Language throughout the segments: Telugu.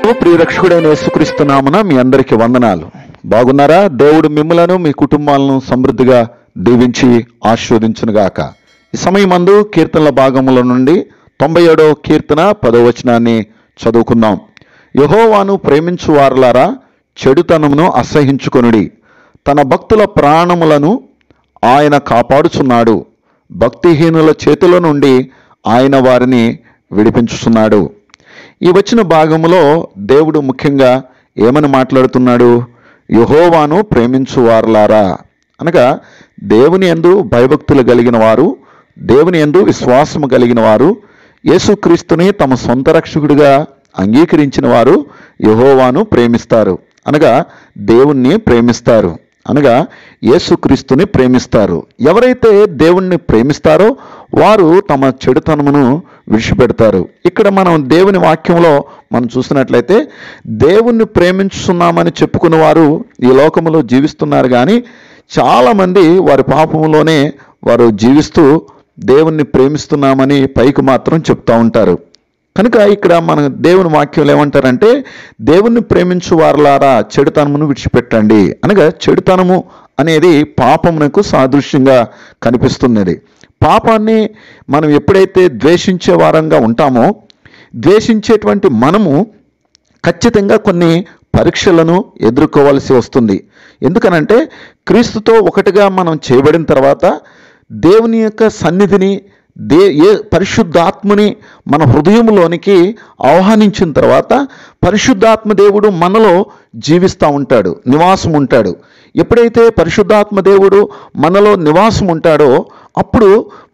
ప్రభు ప్రియరక్షకుడైన యేసుక్రీస్తు నామన మీ అందరికి వందనాలు బాగున్నారా దేవుడు మిమ్మలను మీ కుటుంబాలను సమృద్ధిగా దీవించి ఆశీర్వదించునుగాక ఈ సమయమందు కీర్తనల భాగముల నుండి తొంభై ఏడో కీర్తన పదో వచనాన్ని చదువుకుందాం యహోవాను ప్రేమించు వారలారా చెడుతనమును అసహించుకొనుడి తన భక్తుల ప్రాణములను ఆయన కాపాడుచున్నాడు భక్తిహీనుల చేతుల నుండి ఆయన వారిని విడిపించుచున్నాడు ఈ వచ్చిన భాగములో దేవుడు ముఖ్యంగా ఏమని మాట్లాడుతున్నాడు యహోవాను ప్రేమించు వారలారా అనగా దేవుని ఎందు భయభక్తులు కలిగిన వారు దేవుని ఎందు విశ్వాసము కలిగిన వారు యేసుక్రీస్తుని తమ సొంత రక్షకుడిగా అంగీకరించిన వారు యహోవాను ప్రేమిస్తారు అనగా దేవుణ్ణి ప్రేమిస్తారు అనగా యేసుక్రీస్తుని ప్రేమిస్తారు ఎవరైతే దేవుణ్ణి ప్రేమిస్తారో వారు తమ చెడుతనమును విడిచిపెడతారు ఇక్కడ మనం దేవుని వాక్యంలో మనం చూసినట్లయితే దేవుణ్ణి ప్రేమించుతున్నామని చెప్పుకున్న వారు ఈ లోకములో జీవిస్తున్నారు కానీ చాలామంది వారి పాపములోనే వారు జీవిస్తూ దేవుణ్ణి ప్రేమిస్తున్నామని పైకి మాత్రం చెప్తా ఉంటారు కనుక ఇక్కడ మన దేవుని వాక్యంలో ఏమంటారంటే దేవుణ్ణి ప్రేమించు వారలారా చెడుతనమును విడిచిపెట్టండి అనగా చెడుతనము అనేది పాపమునకు సాదృశ్యంగా కనిపిస్తున్నది పాపాన్ని మనం ఎప్పుడైతే ద్వేషించే వారంగా ఉంటామో ద్వేషించేటువంటి మనము ఖచ్చితంగా కొన్ని పరీక్షలను ఎదుర్కోవాల్సి వస్తుంది ఎందుకనంటే క్రీస్తుతో ఒకటిగా మనం చేయబడిన తర్వాత దేవుని యొక్క సన్నిధిని దే ఏ పరిశుద్ధాత్మని మన హృదయంలోనికి ఆహ్వానించిన తర్వాత పరిశుద్ధాత్మ దేవుడు మనలో జీవిస్తూ ఉంటాడు నివాసం ఉంటాడు ఎప్పుడైతే పరిశుద్ధాత్మ దేవుడు మనలో నివాసం ఉంటాడో అప్పుడు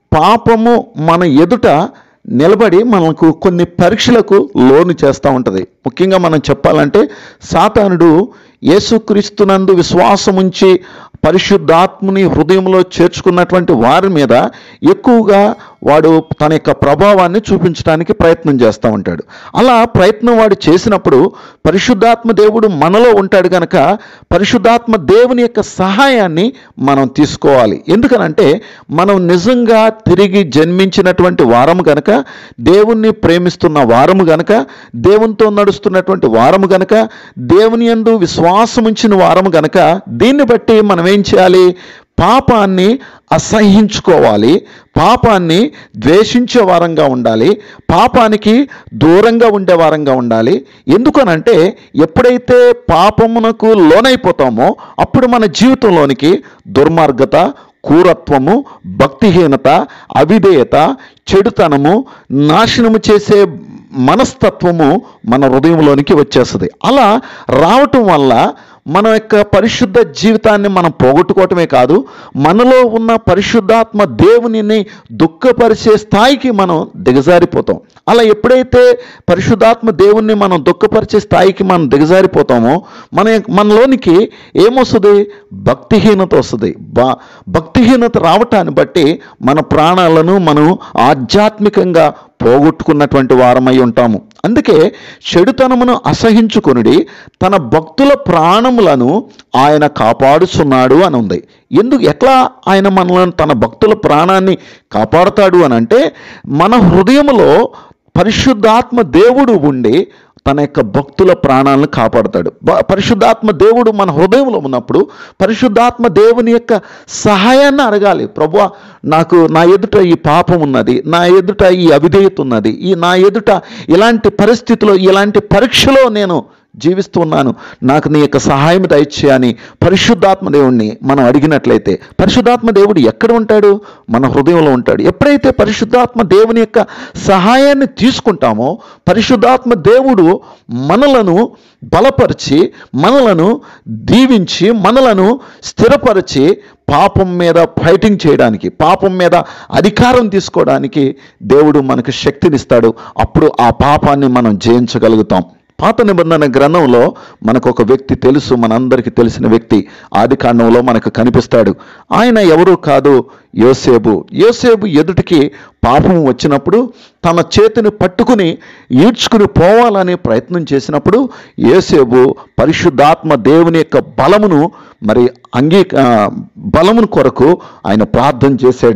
పాపము మన ఎదుట నిలబడి మనకు కొన్ని పరీక్షలకు లోను చేస్తూ ఉంటుంది ముఖ్యంగా మనం చెప్పాలంటే సాతానుడు యేసుక్రీస్తునందు విశ్వాసం ఉంచి పరిశుద్ధాత్ముని హృదయంలో చేర్చుకున్నటువంటి వారి మీద ఎక్కువగా వాడు తన యొక్క ప్రభావాన్ని చూపించడానికి ప్రయత్నం చేస్తూ ఉంటాడు అలా ప్రయత్నం వాడు చేసినప్పుడు పరిశుద్ధాత్మ దేవుడు మనలో ఉంటాడు కనుక పరిశుద్ధాత్మ దేవుని యొక్క సహాయాన్ని మనం తీసుకోవాలి ఎందుకనంటే మనం నిజంగా తిరిగి జన్మించినటువంటి వారము గనక దేవుణ్ణి ప్రేమిస్తున్న వారము గనక దేవునితో నడుస్తున్నటువంటి వారము గనక దేవుని యందు విశ్వాసం ఉంచిన వారము గనక దీన్ని బట్టి మనం ఏం చేయాలి పాపాన్ని అసహించుకోవాలి పాపాన్ని ద్వేషించే వారంగా ఉండాలి పాపానికి దూరంగా ఉండే వారంగా ఉండాలి ఎందుకనంటే ఎప్పుడైతే పాపమునకు లోనైపోతామో అప్పుడు మన జీవితంలోనికి దుర్మార్గత క్రూరత్వము భక్తిహీనత అవిధేయత చెడుతనము నాశనము చేసే మనస్తత్వము మన హృదయంలోనికి వచ్చేస్తుంది అలా రావటం వల్ల మన యొక్క పరిశుద్ధ జీవితాన్ని మనం పోగొట్టుకోవటమే కాదు మనలో ఉన్న పరిశుద్ధాత్మ దేవునిని దుఃఖపరిచే స్థాయికి మనం దిగజారిపోతాం అలా ఎప్పుడైతే పరిశుద్ధాత్మ దేవుణ్ణి మనం దుఃఖపరిచే స్థాయికి మనం దిగజారిపోతామో మన మనలోనికి ఏమొస్తుంది భక్తిహీనత వస్తుంది బా భక్తిహీనత రావటాన్ని బట్టి మన ప్రాణాలను మనం ఆధ్యాత్మికంగా పోగొట్టుకున్నటువంటి వారమై ఉంటాము అందుకే చెడుతనమును అసహించుకొనుడి తన భక్తుల ప్రాణములను ఆయన కాపాడుచున్నాడు అని ఉంది ఎందుకు ఎట్లా ఆయన మనలను తన భక్తుల ప్రాణాన్ని కాపాడుతాడు అని అంటే మన హృదయములో పరిశుద్ధాత్మ దేవుడు ఉండి తన యొక్క భక్తుల ప్రాణాలను కాపాడుతాడు బ- పరిశుద్ధాత్మ దేవుడు మన హృదయంలో ఉన్నప్పుడు పరిశుద్ధాత్మ దేవుని యొక్క సహాయాన్ని అడగాలి ప్రభు నాకు నా ఎదుట ఈ పాపం ఉన్నది నా ఎదుట ఈ అవిధేయత ఉన్నది ఈ నా ఎదుట ఇలాంటి పరిస్థితిలో ఇలాంటి పరీక్షలో నేను జీవిస్తున్నాను నాకు నీ యొక్క సహాయం దయచేయని పరిశుద్ధాత్మ దేవుణ్ణి మనం అడిగినట్లయితే పరిశుద్ధాత్మ దేవుడు ఎక్కడ ఉంటాడు మన హృదయంలో ఉంటాడు ఎప్పుడైతే పరిశుద్ధాత్మ దేవుని యొక్క సహాయాన్ని తీసుకుంటామో పరిశుద్ధాత్మ దేవుడు మనలను బలపరిచి మనలను దీవించి మనలను స్థిరపరిచి పాపం మీద ఫైటింగ్ చేయడానికి పాపం మీద అధికారం తీసుకోవడానికి దేవుడు మనకు శక్తినిస్తాడు అప్పుడు ఆ పాపాన్ని మనం జయించగలుగుతాం పాత నిబంధన గ్రంథంలో మనకు ఒక వ్యక్తి తెలుసు మనందరికీ తెలిసిన వ్యక్తి ఆది కాండంలో మనకు కనిపిస్తాడు ఆయన ఎవరు కాదు యోసేపు యోసేపు ఎదుటికి పాపం వచ్చినప్పుడు తన చేతిని పట్టుకుని ఈడ్చుకుని పోవాలని ప్రయత్నం చేసినప్పుడు యోసేపు పరిశుద్ధాత్మ దేవుని యొక్క బలమును మరి అంగీ ఆ, బలమును కొరకు ఆయన ప్రార్థన చేశాడు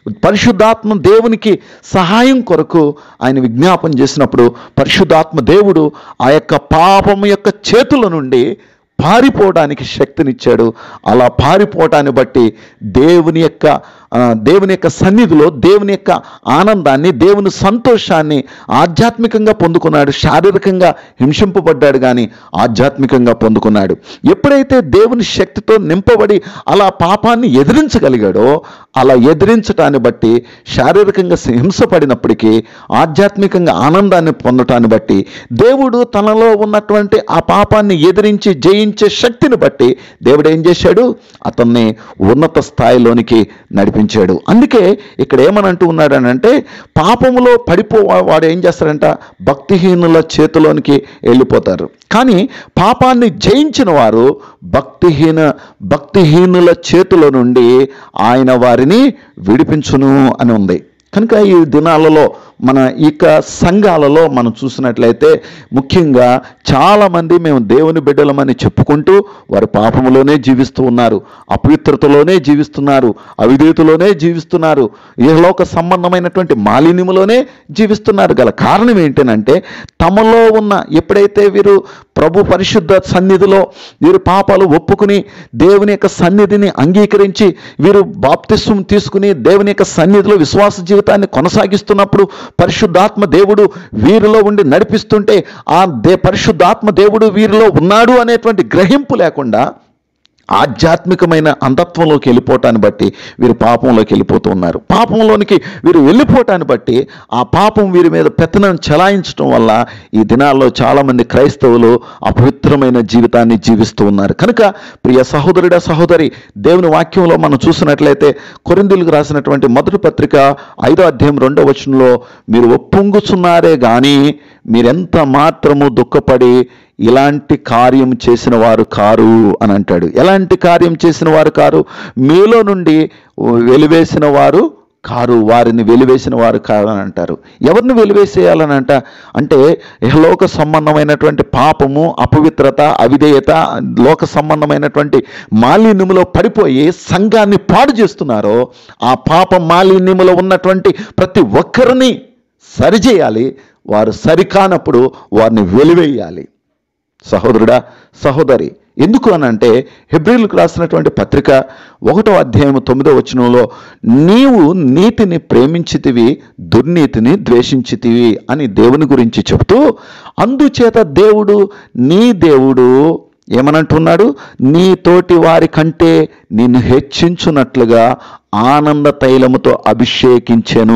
పరిశుద్ధాత్మ దేవునికి సహాయం కొరకు ఆయన విజ్ఞాపన చేసినప్పుడు పరిశుద్ధాత్మ దేవుడు ఆ యొక్క పాపము యొక్క చేతుల నుండి పారిపోవడానికి శక్తినిచ్చాడు అలా పారిపోవటాన్ని బట్టి దేవుని యొక్క ఆ, దేవుని యొక్క సన్నిధిలో దేవుని యొక్క ఆనందాన్ని దేవుని సంతోషాన్ని ఆధ్యాత్మికంగా పొందుకున్నాడు శారీరకంగా హింసింపబడ్డాడు కానీ ఆధ్యాత్మికంగా పొందుకున్నాడు ఎప్పుడైతే దేవుని శక్తితో నింపబడి అలా పాపాన్ని ఎదిరించగలిగాడో అలా ఎదిరించటాన్ని బట్టి శారీరకంగా హింసపడినప్పటికీ ఆధ్యాత్మికంగా ఆనందాన్ని పొందటాన్ని బట్టి దేవుడు తనలో ఉన్నటువంటి ఆ పాపాన్ని ఎదిరించి జయించే శక్తిని బట్టి దేవుడు ఏం చేశాడు అతన్ని ఉన్నత స్థాయిలోనికి నడిపించాడు అందుకే ఇక్కడ ఏమని అంటూ ఉన్నాడు అని అంటే పాపములో పడిపో వాడు ఏం చేస్తాడంట భక్తిహీనుల చేతిలోనికి వెళ్ళిపోతారు కానీ పాపాన్ని జయించిన వారు భక్తిహీన భక్తిహీనుల చేతుల నుండి ఆయన వారిని విడిపించును అని ఉంది కనుక ఈ దినాలలో మన ఇక సంఘాలలో మనం చూసినట్లయితే ముఖ్యంగా చాలామంది మేము దేవుని బిడ్డలమని చెప్పుకుంటూ వారు పాపములోనే జీవిస్తూ ఉన్నారు అపవిత్రతలోనే జీవిస్తున్నారు అవిధేయతలోనే జీవిస్తున్నారు ఇహలోక సంబంధమైనటువంటి మాలిన్యములోనే జీవిస్తున్నారు గల కారణం ఏంటనంటే తమలో ఉన్న ఎప్పుడైతే వీరు ప్రభు పరిశుద్ధ సన్నిధిలో వీరు పాపాలు ఒప్పుకుని దేవుని యొక్క సన్నిధిని అంగీకరించి వీరు బాప్తిస్వం తీసుకుని దేవుని యొక్క సన్నిధిలో విశ్వాస జీవితాన్ని కొనసాగిస్తున్నప్పుడు పరిశుద్ధాత్మ దేవుడు వీరిలో ఉండి నడిపిస్తుంటే ఆ దే పరిశుద్ధాత్మ దేవుడు వీరిలో ఉన్నాడు అనేటువంటి గ్రహింపు లేకుండా ఆధ్యాత్మికమైన అంధత్వంలోకి వెళ్ళిపోవటాన్ని బట్టి వీరు పాపంలోకి వెళ్ళిపోతూ ఉన్నారు పాపంలోనికి వీరు వెళ్ళిపోవటాన్ని బట్టి ఆ పాపం వీరి మీద పెత్తనం చలాయించడం వల్ల ఈ దినాల్లో చాలామంది క్రైస్తవులు అపవిత్రమైన జీవితాన్ని జీవిస్తూ ఉన్నారు కనుక ప్రియ సహోదరుడ సహోదరి దేవుని వాక్యంలో మనం చూసినట్లయితే కొరిందులకు రాసినటువంటి మొదటి పత్రిక ఐదో అధ్యాయం రెండో వచనంలో మీరు ఒప్పొంగుచున్నారే కానీ మీరెంత మాత్రము దుఃఖపడి ఇలాంటి కార్యం చేసిన వారు కారు అని అంటాడు ఎలాంటి కార్యం చేసిన వారు కారు మీలో నుండి వెలివేసిన వారు కారు వారిని వెలివేసిన వారు కారు అని అంటారు ఎవరిని వెలివేసేయాలని అంట అంటే ఇహలోక సంబంధమైనటువంటి పాపము అపవిత్రత అవిధేయత లోక సంబంధమైనటువంటి మాలిన్యములో పడిపోయి సంఘాన్ని పాడు చేస్తున్నారో ఆ పాప మాలిన్యములో ఉన్నటువంటి ప్రతి ఒక్కరిని సరిచేయాలి వారు సరికానప్పుడు వారిని వెలివేయాలి సహోదరుడా సహోదరి ఎందుకు అని అంటే హెబ్రిల్కు రాసినటువంటి పత్రిక ఒకటో అధ్యాయం తొమ్మిదో వచనంలో నీవు నీతిని ప్రేమించితివి దుర్నీతిని ద్వేషించితివి అని దేవుని గురించి చెబుతూ అందుచేత దేవుడు నీ దేవుడు ఏమనంటున్నాడు నీ తోటి వారి కంటే నిన్ను హెచ్చించున్నట్లుగా ఆనంద తైలముతో అభిషేకించెను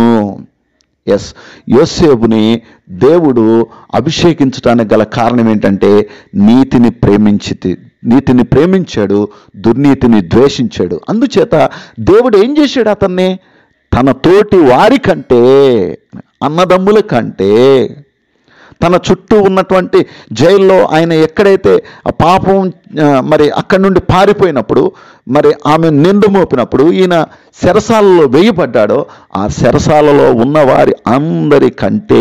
ఎస్ యోసేపుని దేవుడు అభిషేకించడానికి గల కారణం ఏంటంటే నీతిని ప్రేమించి నీతిని ప్రేమించాడు దుర్నీతిని ద్వేషించాడు అందుచేత దేవుడు ఏం చేశాడు అతన్ని తన తోటి వారి కంటే అన్నదమ్ముల కంటే తన చుట్టూ ఉన్నటువంటి జైల్లో ఆయన ఎక్కడైతే ఆ పాపం ఆ, మరి అక్కడి నుండి పారిపోయినప్పుడు మరి ఆమె నిండు మోపినప్పుడు ఈయన చెరసాలలో వేయబడ్డాడో ఆ చెరసాలలో ఉన్నవారి అందరికంటే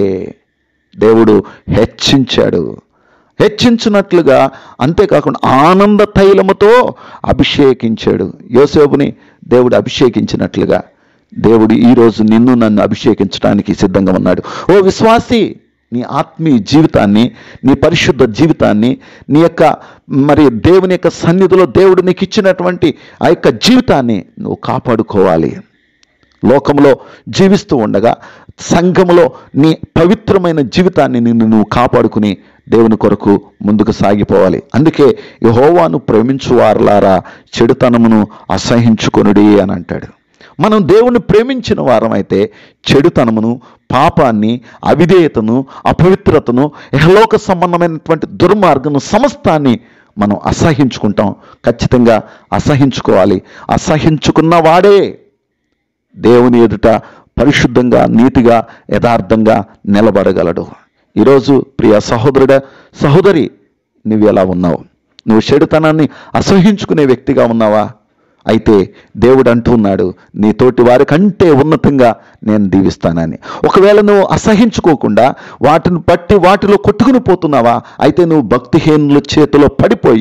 దేవుడు హెచ్చించాడు హెచ్చించినట్లుగా అంతేకాకుండా ఆనంద తైలముతో అభిషేకించాడు యోసేపుని దేవుడు అభిషేకించినట్లుగా దేవుడు ఈరోజు నిన్ను నన్ను అభిషేకించడానికి సిద్ధంగా ఉన్నాడు ఓ విశ్వాసి నీ ఆత్మీయ జీవితాన్ని నీ పరిశుద్ధ జీవితాన్ని నీ యొక్క మరి దేవుని యొక్క సన్నిధిలో దేవుడు నీకు ఇచ్చినటువంటి ఆ యొక్క జీవితాన్ని నువ్వు కాపాడుకోవాలి లోకంలో జీవిస్తూ ఉండగా సంఘములో నీ పవిత్రమైన జీవితాన్ని నిన్ను నువ్వు కాపాడుకుని దేవుని కొరకు ముందుకు సాగిపోవాలి అందుకే యహోవాను ప్రేమించు వారలారా చెడుతనమును అసహించుకొనుడి అని అంటాడు మనం దేవుని ప్రేమించిన వారమైతే చెడుతనమును పాపాన్ని అవిధేయతను అపవిత్రతను ఇహలోక సంబంధమైనటువంటి దుర్మార్గము సమస్తాన్ని మనం అసహించుకుంటాం ఖచ్చితంగా అసహించుకోవాలి అసహించుకున్న వాడే దేవుని ఎదుట పరిశుద్ధంగా నీతిగా యథార్థంగా నిలబడగలడు ఈరోజు ప్రియ సహోదరుడ సహోదరి నువ్వు ఎలా ఉన్నావు నువ్వు చెడుతనాన్ని అసహించుకునే వ్యక్తిగా ఉన్నావా అయితే దేవుడు అంటున్నాడు నీ తోటి వారి కంటే ఉన్నతంగా నేను దీవిస్తానని ఒకవేళ నువ్వు అసహించుకోకుండా వాటిని పట్టి వాటిలో కొట్టుకుని పోతున్నావా అయితే నువ్వు భక్తిహీనుల చేతిలో పడిపోయి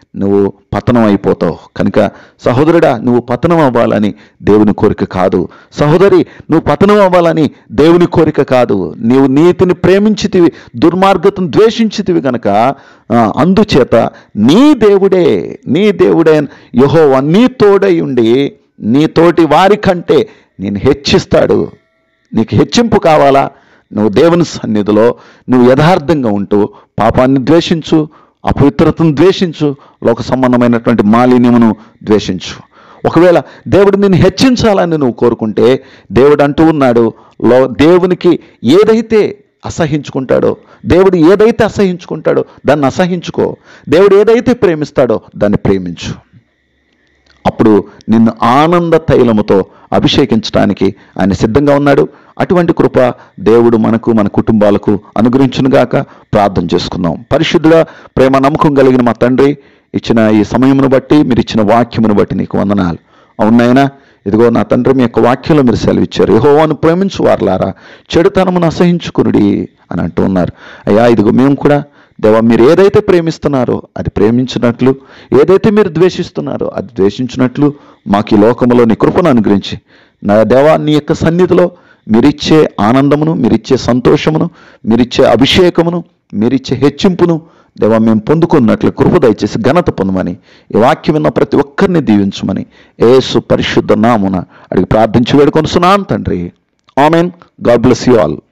నువ్వు పతనం అయిపోతావు కనుక సహోదరుడా నువ్వు పతనం అవ్వాలని దేవుని కోరిక కాదు సహోదరి నువ్వు పతనం అవ్వాలని దేవుని కోరిక కాదు నీవు నీతిని ప్రేమించితివి దుర్మార్గతను ద్వేషించితివి కనుక ఆ, అందుచేత నీ దేవుడే నీ దేవుడే యహోవా నీ తోడై ఉండి నీ తోటి వారి కంటే నేను హెచ్చిస్తాడు నీకు హెచ్చింపు కావాలా నువ్వు దేవుని సన్నిధిలో నువ్వు యథార్థంగా ఉంటూ పాపాన్ని ద్వేషించు అపవిత్రతను ద్వేషించు లోక సంబంధమైనటువంటి మాలిన్యమును ద్వేషించు ఒకవేళ దేవుడు నిన్ను హెచ్చించాలని నువ్వు కోరుకుంటే దేవుడు అంటూ ఉన్నాడు లో దేవునికి ఏదైతే అసహించుకుంటాడో దేవుడు ఏదైతే అసహించుకుంటాడో దాన్ని అసహించుకో దేవుడు ఏదైతే ప్రేమిస్తాడో దాన్ని ప్రేమించు అప్పుడు నిన్ను ఆనంద తైలముతో అభిషేకించడానికి ఆయన సిద్ధంగా ఉన్నాడు అటువంటి కృప దేవుడు మనకు మన కుటుంబాలకు అనుగ్రహించునుగాక ప్రార్థన చేసుకుందాం పరిశుద్ధుల ప్రేమ నమ్మకం కలిగిన మా తండ్రి ఇచ్చిన ఈ సమయమును బట్టి మీరు ఇచ్చిన వాక్యమును బట్టి నీకు వందనాలు అవునాయనా ఇదిగో నా తండ్రి మీ యొక్క వాక్యంలో మీరు సెలవిచ్చారు యెహోవాను ప్రేమించు వారలారా చెడుతనమును అసహించుకునుడి అని అంటూ ఉన్నారు అయ్యా ఇదిగో మేము కూడా దేవా మీరు ఏదైతే ప్రేమిస్తున్నారో అది ప్రేమించినట్లు ఏదైతే మీరు ద్వేషిస్తున్నారో అది ద్వేషించినట్లు మాకు ఈ లోకములో నీ కృపను అనుగ్రహించి నా దేవా నీ యొక్క సన్నిధిలో మీరిచ్చే ఆనందమును మీరిచ్చే సంతోషమును మీరిచ్చే అభిషేకమును మీరిచ్చే హెచ్చింపును దేవా మేము పొందుకున్నట్లు కృప దయచేసి ఘనత పొందమని ఈ వాక్యం విన్న ప్రతి ఒక్కరిని దీవించమని ఏసు పరిశుద్ధ నామున అడిగి ప్రార్థించి వేడుకొనుసున్నాను తండ్రి amen God bless you all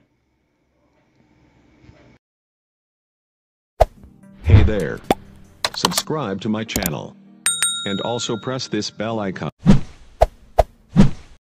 Hey there. Subscribe to my channel. And also press this bell icon.